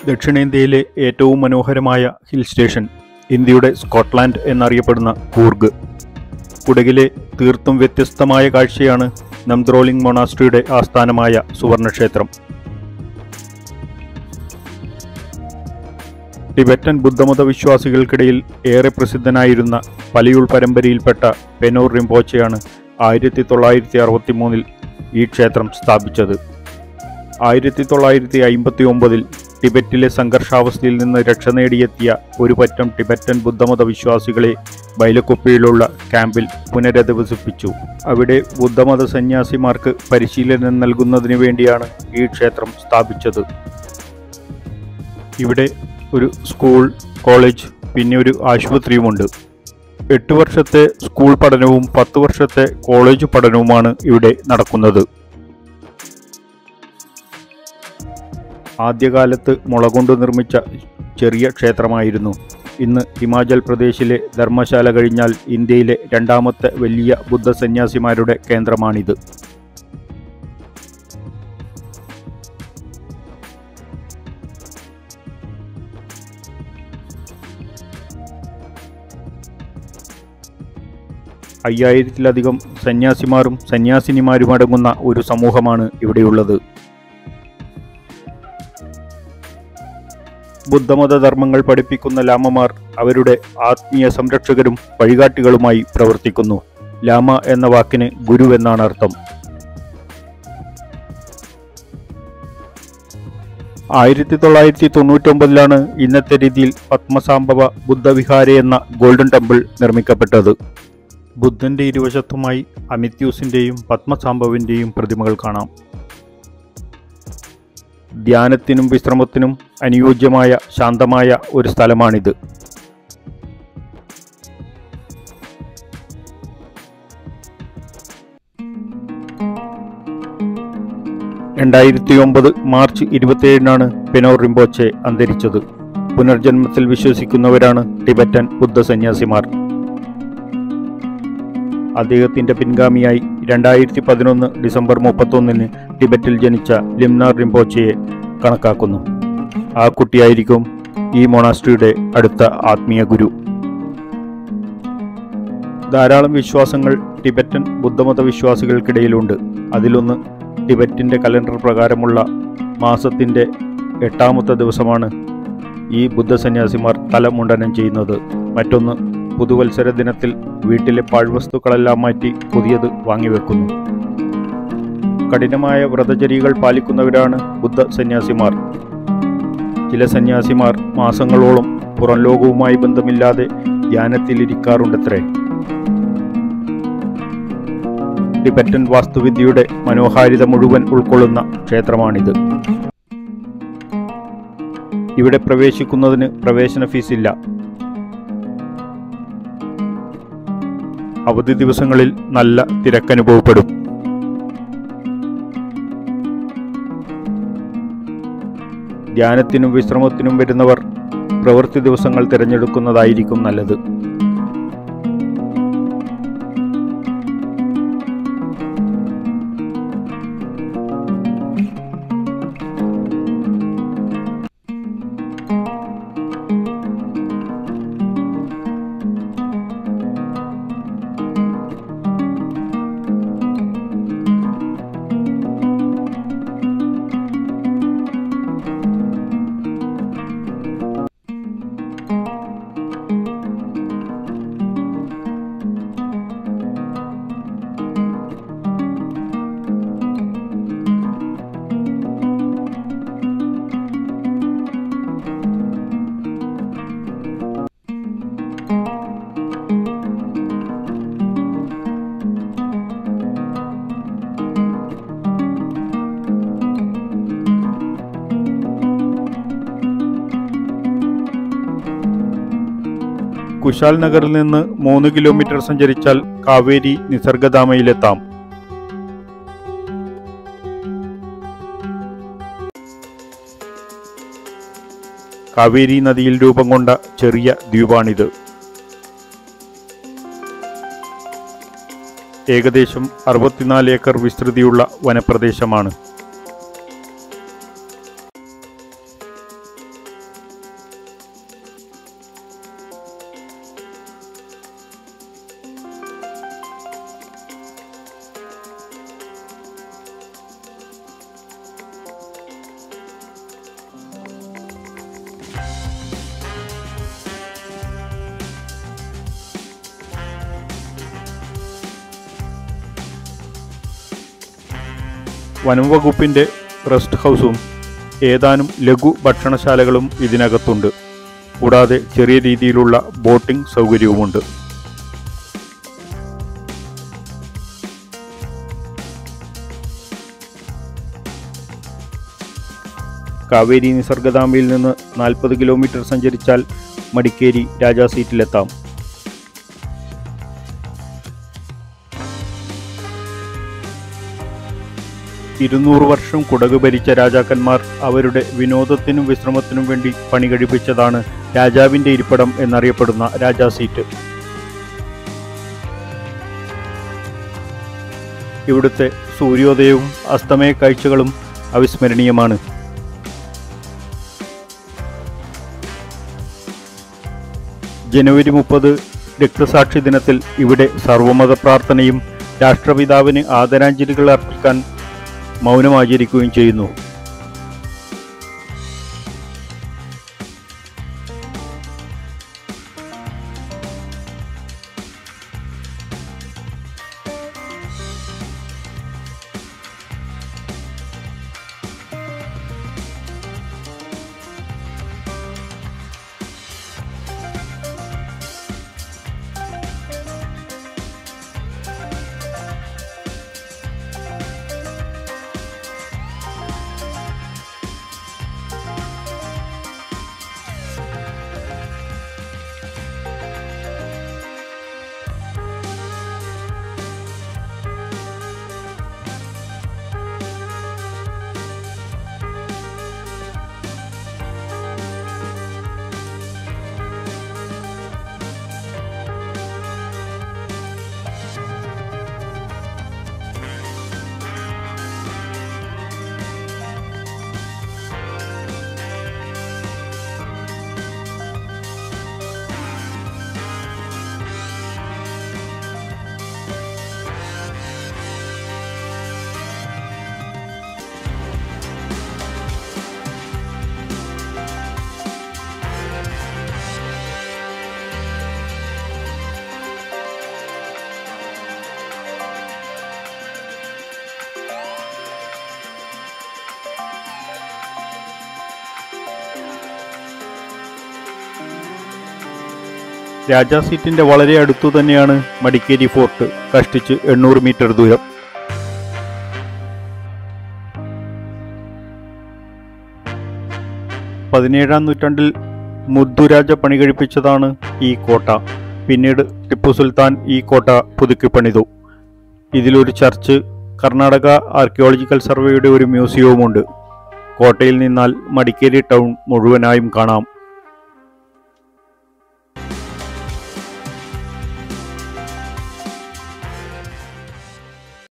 ദക്ഷിണേന്ത്യയിലെ ഏറ്റവും മനോഹരമായ ഹിൽ സ്റ്റേഷൻ ഇന്ത്യയുടെ സ്കോട്ട്ലാൻഡ് എന്നറിയപ്പെടുന്ന കൂർഗ് കുടകിലെ തീർത്തും വ്യത്യസ്തമായ കാഴ്ചയാണ് നംദ്രോളിംഗ് മൊണാസ്ട്രിയുടെ ആസ്ഥാനമായ സുവർണക്ഷേത്രം ടിബറ്റൻ ബുദ്ധമത വിശ്വാസികൾക്കിടയിൽ ഏറെ പ്രസിദ്ധനായിരുന്ന പലിയുൾ പരമ്പരയിൽപ്പെട്ട പെനോർ റിംപോച്ചയാണ് ആയിരത്തി തൊള്ളായിരത്തി അറുപത്തി മൂന്നിൽ ഈ ക്ഷേത്രം സ്ഥാപിച്ചത് ആയിരത്തി തൊള്ളായിരത്തി അയിമ്പത്തി ഒമ്പതിൽ ടിബറ്റിലെ സംഘർഷാവസ്ഥയിൽ നിന്ന് രക്ഷ നേടിയെത്തിയ ഒരു പറ്റം ടിബറ്റൻ ബുദ്ധമത വിശ്വാസികളെ ബൈലക്കുപ്പയിലുള്ള ക്യാമ്പിൽ പുനരധിവസിപ്പിച്ചു അവിടെ ബുദ്ധമത സന്യാസിമാർക്ക് പരിശീലനം നൽകുന്നതിന് വേണ്ടിയാണ് ഈ ക്ഷേത്രം സ്ഥാപിച്ചത് ഇവിടെ ഒരു സ്കൂൾ കോളേജ് പിന്നെ ഒരു ആശുപത്രിയുമുണ്ട് എട്ട് വർഷത്തെ സ്കൂൾ പഠനവും പത്ത് വർഷത്തെ കോളേജ് പഠനവുമാണ് ഇവിടെ നടക്കുന്നത് ആദ്യകാലത്ത് മുള കൊണ്ട് നിർമ്മിച്ച ചെറിയ ക്ഷേത്രമായിരുന്നു ഇന്ന് ഹിമാചൽ പ്രദേശിലെ ധർമ്മശാല കഴിഞ്ഞാൽ ഇന്ത്യയിലെ രണ്ടാമത്തെ വലിയ ബുദ്ധസന്യാസിമാരുടെ കേന്ദ്രമാണിത് അയ്യായിരത്തിലധികം സന്യാസിമാരും സന്യാസിനിമാരും അടങ്ങുന്ന ഒരു സമൂഹമാണ് ഇവിടെയുള്ളത് ബുദ്ധമത ധർമ്മങ്ങൾ പഠിപ്പിക്കുന്ന ലാമമാർ അവരുടെ ആത്മീയ സംരക്ഷകരും വഴികാട്ടികളുമായി പ്രവർത്തിക്കുന്നു ലാമ എന്ന വാക്കിന് ഗുരു എന്നാണ് അർത്ഥം ആയിരത്തി തൊള്ളായിരത്തി തൊണ്ണൂറ്റൊമ്പതിലാണ് ഇന്നത്തെ രീതിയിൽ പത്മസാംഭവ ബുദ്ധവിഹാര എന്ന ഗോൾഡൻ ടെമ്പിൾ നിർമ്മിക്കപ്പെട്ടത് ബുദ്ധന്റെ ഇരുവശത്തുമായി അമിത്യൂസിന്റെയും പത്മസാംഭവിന്റെയും പ്രതിമകൾ കാണാം ധ്യാനത്തിനും വിശ്രമത്തിനും അനുയോജ്യമായ ശാന്തമായ ഒരു സ്ഥലമാണിത് രണ്ടായിരത്തി ഒമ്പത് മാർച്ച് ഇരുപത്തിയേഴിനാണ് പെനോർ റിംബോച്ചെ അന്തരിച്ചത് പുനർജന്മത്തിൽ വിശ്വസിക്കുന്നവരാണ് ടിബറ്റൻ ബുദ്ധ സന്യാസിമാർ അദ്ദേഹത്തിന്റെ പിൻഗാമിയായി രണ്ടായിരത്തി പതിനൊന്ന് ഡിസംബർ മുപ്പത്തൊന്നിന് ടിബറ്റിൽ ജനിച്ച ലിംനാർ റിംപോച്ചയെ കണക്കാക്കുന്നു ആ കുട്ടിയായിരിക്കും ഈ മൊണാസ്ട്രിയുടെ അടുത്ത ആത്മീയ ഗുരു ധാരാളം വിശ്വാസങ്ങൾ ടിബറ്റൻ ബുദ്ധമത വിശ്വാസികൾക്കിടയിലുണ്ട് അതിലൊന്ന് ടിബറ്റിന്റെ കലണ്ടർ പ്രകാരമുള്ള മാസത്തിന്റെ എട്ടാമത്തെ ദിവസമാണ് ഈ ബുദ്ധസന്യാസിമാർ തലമുണ്ടനം ചെയ്യുന്നത് മറ്റൊന്ന് പുതുവത്സര ദിനത്തിൽ വീട്ടിലെ പാഴ്വസ്തുക്കളെല്ലാം മാറ്റി പുതിയത് വാങ്ങിവെക്കുന്നു കഠിനമായ വ്രതചര്യകൾ പാലിക്കുന്നവരാണ് ബുദ്ധ സന്യാസിമാർ ചില സന്യാസിമാർ മാസങ്ങളോളം പുറം ലോകവുമായി ബന്ധമില്ലാതെ ധ്യാനത്തിലിരിക്കാറുണ്ടത്രേ ടിബറ്റൻ വാസ്തുവിദ്യയുടെ മനോഹാരിത മുഴുവൻ ഉൾക്കൊള്ളുന്ന ക്ഷേത്രമാണിത് ഇവിടെ പ്രവേശിക്കുന്നതിന് പ്രവേശന ഫീസില്ല അവധി ദിവസങ്ങളിൽ നല്ല തിരക്കനുഭവപ്പെടും ധ്യാനത്തിനും വിശ്രമത്തിനും വരുന്നവർ പ്രവൃത്തി ദിവസങ്ങൾ തിരഞ്ഞെടുക്കുന്നതായിരിക്കും നല്ലത് കുശാൽ നഗറിൽ നിന്ന് മൂന്ന് കിലോമീറ്റർ സഞ്ചരിച്ചാൽ കാവേരി നിസർഗധാമയിലെത്താം കാവേരി നദിയിൽ രൂപം കൊണ്ട ചെറിയ ദ്വീപാണിത് ഏകദേശം അറുപത്തിനാല് ഏക്കർ വിസ്തൃതിയുള്ള വനപ്രദേശമാണ് വനം വകുപ്പിൻ്റെ റെസ്റ്റ് ഹൗസും ഏതാനും ലഘു ഭക്ഷണശാലകളും ഇതിനകത്തുണ്ട് കൂടാതെ ചെറിയ രീതിയിലുള്ള ബോട്ടിംഗ് സൗകര്യവുമുണ്ട് കാവേരി നിസർഗധാമയിൽ നിന്ന് നാൽപ്പത് കിലോമീറ്റർ സഞ്ചരിച്ചാൽ മടിക്കേരി രാജാ സീറ്റിലെത്താം ഇരുന്നൂറ് വർഷം കുടക് ഭരിച്ച രാജാക്കന്മാർ അവരുടെ വിനോദത്തിനും വിശ്രമത്തിനും വേണ്ടി പണി കഴിപ്പിച്ചതാണ് രാജാവിന്റെ ഇരിപ്പിടം എന്നറിയപ്പെടുന്ന രാജാ സീറ്റ് ഇവിടുത്തെ സൂര്യോദയവും അസ്തമയ കാഴ്ചകളും അവിസ്മരണീയമാണ് ജനുവരി മുപ്പത് രക്തസാക്ഷി ദിനത്തിൽ ഇവിടെ സർവമത പ്രാർത്ഥനയും രാഷ്ട്രപിതാവിന് ആദരാഞ്ജലികൾ അർപ്പിക്കാൻ മൗനമാചരിക്കുകയും ചെയ്യുന്നു രാജാ സീറ്റിന്റെ വളരെ അടുത്തു തന്നെയാണ് മടിക്കേരി ഫോർട്ട് കഷ്ടിച്ച് എണ്ണൂറ് മീറ്റർ ദൂരം പതിനേഴാം നൂറ്റാണ്ടിൽ മുദ്ദുരാജ പണി കഴിപ്പിച്ചതാണ് ഈ കോട്ട പിന്നീട് ടിപ്പു സുൽത്താൻ ഈ കോട്ട പുതുക്കി പണിതു ഇതിലൊരു ചർച്ച് കർണാടക ആർക്കിയോളജിക്കൽ സർവേയുടെ ഒരു മ്യൂസിയവുമുണ്ട് കോട്ടയിൽ നിന്നാൽ മടിക്കേരി ടൗൺ മുഴുവനായും കാണാം